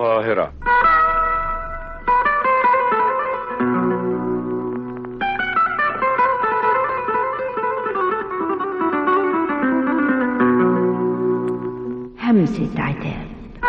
القاهرة همسة عتاب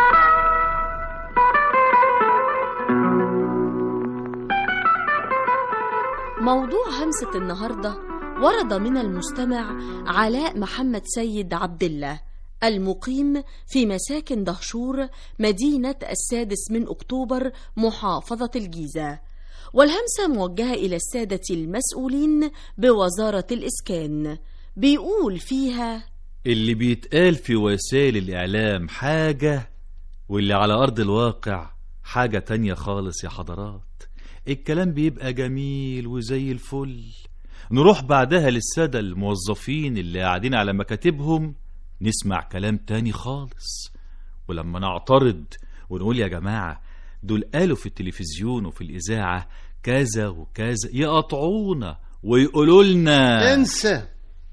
موضوع همسة النهاردة ورد من المستمع علاء محمد سيد عبد الله المقيم في مساكن دهشور مدينة السادس من أكتوبر محافظة الجيزة والهمسة موجهة إلى السادة المسؤولين بوزارة الإسكان بيقول فيها اللي بيتقال في وسائل الإعلام حاجة واللي على أرض الواقع حاجة تانية خالص يا حضرات الكلام بيبقى جميل وزي الفل نروح بعدها للسادة الموظفين اللي قاعدين على مكاتبهم نسمع كلام تاني خالص ولما نعترض ونقول يا جماعة دول قالوا في التلفزيون وفي الإذاعة كذا وكذا يقطعونا ويقولوا لنا انسى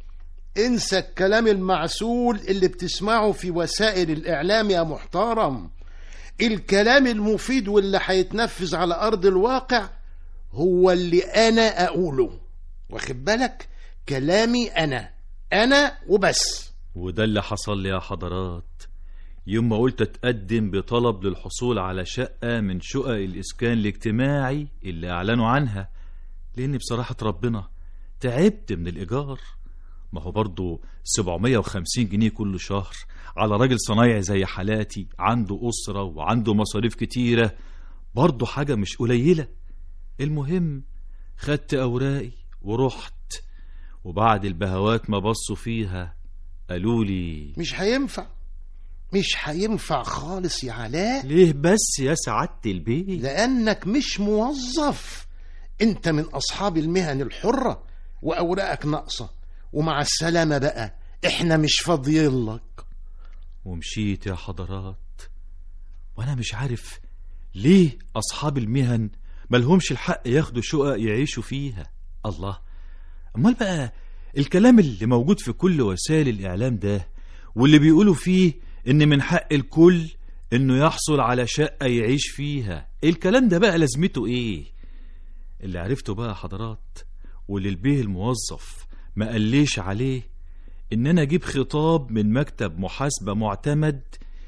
انسى الكلام المعسول اللي بتسمعه في وسائل الإعلام يا محترم الكلام المفيد واللي هيتنفذ على أرض الواقع هو اللي أنا أقوله واخد بالك كلامي أنا أنا وبس وده اللي حصل لي يا حضرات يوم ما قلت اتقدم بطلب للحصول على شقة من شقق الإسكان الاجتماعي اللي أعلنوا عنها لأن بصراحة ربنا تعبت من الإيجار ما هو برضه 750 جنيه كل شهر على راجل صنايعي زي حالاتي عنده أسرة وعنده مصاريف كتيرة برضه حاجة مش قليلة المهم خدت أوراقي ورحت وبعد البهوات ما بصوا فيها قالوا لي مش هينفع مش هينفع خالص يا علاء ليه بس يا سعادة البيت لأنك مش موظف أنت من أصحاب المهن الحرة وأوراقك ناقصة ومع السلامة بقى إحنا مش فاضيين لك ومشيت يا حضرات وانا مش عارف ليه اصحاب المهن ملهمش الحق ياخدوا شقق يعيشوا فيها الله امال بقى الكلام اللي موجود في كل وسائل الاعلام ده واللي بيقولوا فيه ان من حق الكل انه يحصل على شقة يعيش فيها الكلام ده بقى لازمته ايه اللي عرفته بقى حضرات واللي البيه الموظف ما قاليش عليه ان انا اجيب خطاب من مكتب محاسبة معتمد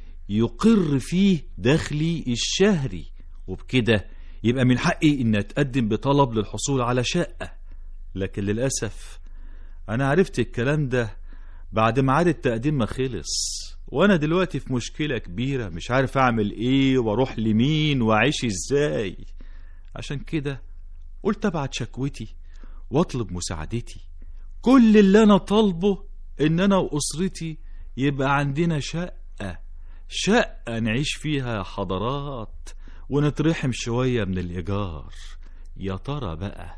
يقر فيه دخلي الشهري وبكده يبقى من حقي ان اتقدم بطلب للحصول على شقة لكن للأسف انا عرفت الكلام ده بعد ميعاد التقديم ما خلص وانا دلوقتي في مشكلة كبيرة مش عارف اعمل ايه واروح لمين واعيش ازاي عشان كده قلت ابعت شكوتي واطلب مساعدتي كل اللي انا طالبه ان انا واسرتي يبقى عندنا شقة شقة نعيش فيها يا حضرات ونترحم شوية من الإيجار يا ترى بقى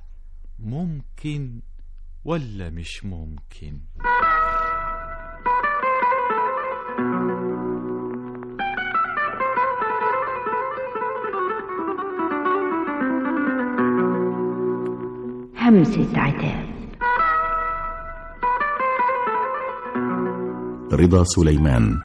ممكن ولا مش ممكن همسة عتاب رضا سليمان